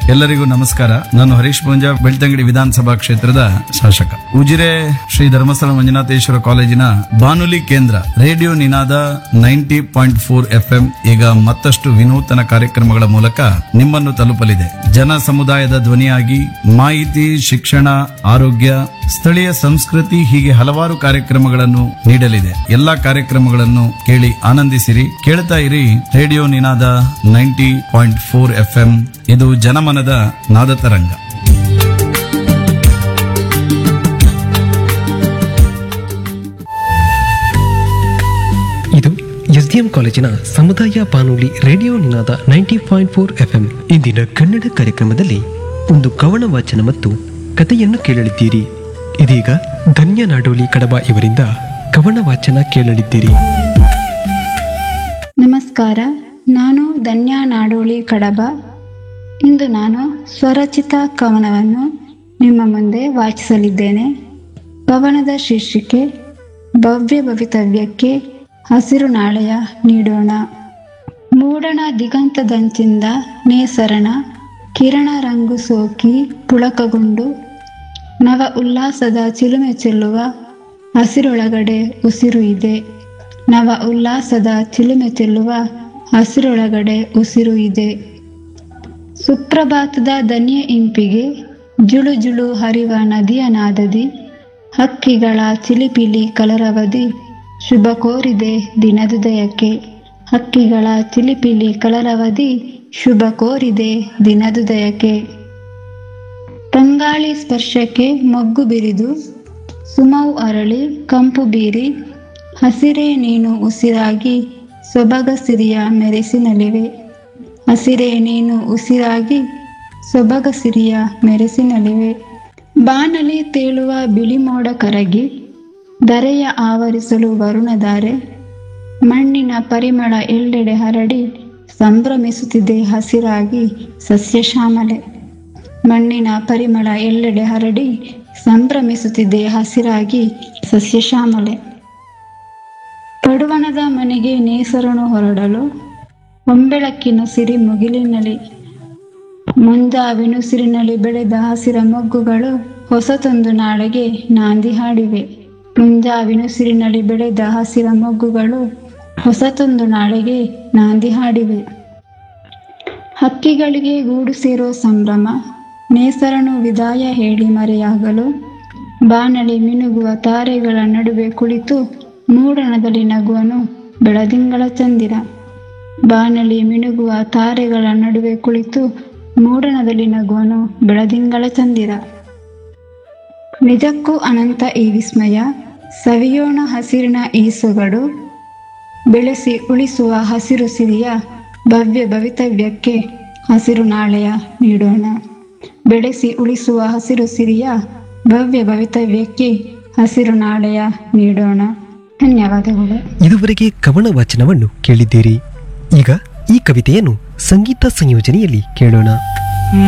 ಎಲ್ಲರಿಗೂ ನಮಸ್ಕಾರ ನಾನು ಹರೀಶ್ ಪೂಂಜಾ ಬೆಳ್ತಂಗಡಿ ವಿಧಾನಸಭಾ ಕ್ಷೇತ್ರದ ಶಾಸಕ ಉಜಿರೆ ಶ್ರೀ ಧರ್ಮಸ್ಥಳ ಮಂಜುನಾಥೇಶ್ವರ ಕಾಲೇಜಿನ ಬಾನುಲಿ ಕೇಂದ್ರ radio Ninada ninety point four FM ಈಗ ಮತ್ತಷ್ಟು ವಿನೂತನ ಕಾರ್ಯಕ್ರಮಗಳ ಮೂಲಕ ನಿಮ್ಮನ್ನು ತಲುಪಲಿದೆ ಜನ ಸಮುದಾಯದ ಧ್ವನಿಯಾಗಿ ಮಾಹಿತಿ ಶಿಕ್ಷಣ ಆರೋಗ್ಯ ಸ್ಥಳೀಯ ಸಂಸ್ಕೃತಿ ಹೀಗೆ ಹಲವಾರು ಕಾರ್ಯಕ್ರಮಗಳನ್ನು ನೀಡಲಿದೆ ಎಲ್ಲಾ ಕಾರ್ಯಕ್ರಮಗಳನ್ನು ಕೇಳಿ ಆನಂದಿಸಿರಿ ಕೇಳ್ತಾ ಇರಿ radio Ninada ninety point four F ಇದು ಜನಮನದ ನಾದ ತರಂಗ ಇದು ಎಸ್ಡಿಎಂ ಕಾಲೇಜಿನ ಸಮುದಾಯ ಬಾನುಲಿ radio Ninada ninety point four FM ಇಂದಿನ ಕನ್ನಡ ಕಾರ್ಯಕ್ರಮದಲ್ಲಿ ಒಂದು ಕವನ ವಾಚನ ಮತ್ತು ಕಥೆಯನ್ನು ಕೇಳಲಿದ್ದೀರಿ ಇದೀಗ ಧನ್ಯ ನಾಡೋಲಿ ಕಡಬ ಇವರಿಂದ ಕವನ ವಾಚನ ಕೇಳಲಿದ್ದೀರಿ ನಮಸ್ಕಾರ ನಾನು ಧನ್ಯ ನಾಡೋಳಿ ಕಡಬ ಇಂದು ನಾನು ಸ್ವರಚಿತ ಕವನವನ್ನು ನಿಮ್ಮ ಮುಂದೆ ವಾಚಿಸಲಿದ್ದೇನೆ ಕವನದ ಶೀರ್ಷಿಕೆ ಭವ್ಯ ಭವಿತವ್ಯಕ್ಕೆ ಹಸಿರು ನಾಳೆಯ ನೀಡೋಣ ಮೂಡಣ ದಿಗಂತದಂಚಿಂದ ನೇಸರಣ ಕಿರಣ ರಂಗು ಸೋಕಿ ಪುಳಕಗೊಂಡು ನವ ಉಲ್ಲಾಸದ ಚಿಲುಮೆ ಚೆಲ್ಲುವ ಹಸಿರೊಳಗಡೆ ಉಸಿರು ಇದೆ ನವ ಉಲ್ಲಾಸದ ಚಿಲುಮೆ ಚೆಲ್ಲುವ ಹಸಿರೊಳಗಡೆ ಉಸಿರು ಇದೆ ಸುಪ್ರಭಾತದ ದನಿಯ ಇಂಪಿಗೆ ಜುಳು ಜುಳು ಹರಿವ ನದಿಯ ನಾದದಿ ಹಕ್ಕಿಗಳ ಚಿಲಿಪಿಲಿ ಕಲರವದಿ ಶುಭ ಕೋರಿದೆ ದಿನದುದಯಕ್ಕೆ ಹಕ್ಕಿಗಳ ಚಿಲಿಪಿಲಿ ಕಲರವದಿ ಶುಭ ಕೋರಿದೆ ದಿನದುದಯಕ್ಕೆ ತಂಗಾಳಿ ಸ್ಪರ್ಶಕ್ಕೆ ಮೊಗ್ಗು ಬಿರಿದು ಸುಮವು ಅರಳಿ ಕಂಪು ಬೀರಿ ಹಸಿರೇ ನೀನು ಉಸಿರಾಗಿ ಸೊಬಗ ಸಿರಿಯ ಮೆರೆಸಿನಲಿವೆ ಹಸಿರೇ ನೀನು ಉಸಿರಾಗಿ ಸೊಬಗ ಸಿರಿಯ ಮೆರೆಸಿನಲಿವೆ ಬಾನಲಿ ತೇಲುವ ಬಿಳಿ ಮೋಡ ಕರಗಿ ಧರೆಯ ಆವರಿಸಲು ವರುಣಧಾರೆ ಮಣ್ಣಿನ ಪರಿಮಳ ಎಲ್ಲೆಡೆ ಹರಡಿ ಸಂಭ್ರಮಿಸುತ್ತಿದೆ ಹಸಿರಾಗಿ ಸಸ್ಯಶ್ಯಾಮಲೆ ಮಣ್ಣಿನ ಪರಿಮಳ ಎಲ್ಲೆಡೆ ಹರಡಿ ಸಂಭ್ರಮಿಸುತ್ತಿದೆ ಹಸಿರಾಗಿ ಸಸ್ಯಶ್ಯಾಮಲೆ ಪಡುವಣದ ಮನೆಗೆ ನೇಸರನು ಹೊರಡಲು ಹೊಂಬೆಳಕಿನ ಸಿರಿ ಮುಗಿಲಿನಲ್ಲಿ ಮುಂಜಾವಿನುಸಿರಿನಲ್ಲಿ ಬೆಳೆದ ಹಸಿರ ಮೊಗ್ಗುಗಳು ಹೊಸತೊಂದು ನಾಳೆಗೆ ನಾಂದಿ ಹಾಡಿವೆ ಮುಂಜಾವಿನುಸಿರಿನಲ್ಲಿ ಬೆಳೆದ ಹಸಿರ ಮೊಗ್ಗುಗಳು ಹೊಸತೊಂದು ನಾಳೆಗೆ ನಾಂದಿ ಹಾಡಿವೆ ಹಕ್ಕಿಗಳಿಗೆ ಗೂಡು ಸೇರೋ ಸಂಭ್ರಮ ನೇಸರನು ವಿದಾಯ ಹೇಳಿ ಮರೆಯಾಗಲು ಬಾನಲಿ ಮಿನುಗುವ ತಾರೆಗಳ ನಡುವೆ ಕುಳಿತು ಮೂಡಣದಲ್ಲಿ ನಗುವನು ಬೆಳದಿಂಗಳ ಚಂದಿರ ಬಾನಲಿ ಮಿನುಗುವ ತಾರೆಗಳ ನಡುವೆ ಕುಳಿತು ಮೂಡಣದಲ್ಲಿ ನಗುವನು ಬೆಳದಿಂಗಳ ಚಂದಿರ ನಿಜಕ್ಕೂ ಅನಂತ ಈ ವಿಸ್ಮಯ ಸವಿಯೋಣ ಹಸಿರಿನ ಈ ಸೊಗಡು ಬೆಳೆಸಿ ಉಳಿಸುವ ಹಸಿರು ಸಿರಿಯ ಭವ್ಯ ಭವಿತವ್ಯಕ್ಕೆ ಹಸಿರು ನಾಳೆಯ ನೀಡೋಣ ಬೆಳೆಸಿ ಉಳಿಸುವ ಹಸಿರು ಸಿರಿಯ ಭವ್ಯ ಭವಿತವ್ಯಕ್ಕೆ ಹಸಿರು ನಾಳೆಯ ನೀಡೋಣ ಧನ್ಯವಾದಗಳು ಇದುವರೆಗೆ ಕವನ ವಾಚನವನ್ನು ಕೇಳಿದ್ದೀರಿ ಈಗ ಈ ಕವಿತೆಯನ್ನು ಸಂಗೀತ ಸಂಯೋಜನೆಯಲ್ಲಿ ಕೇಳೋಣ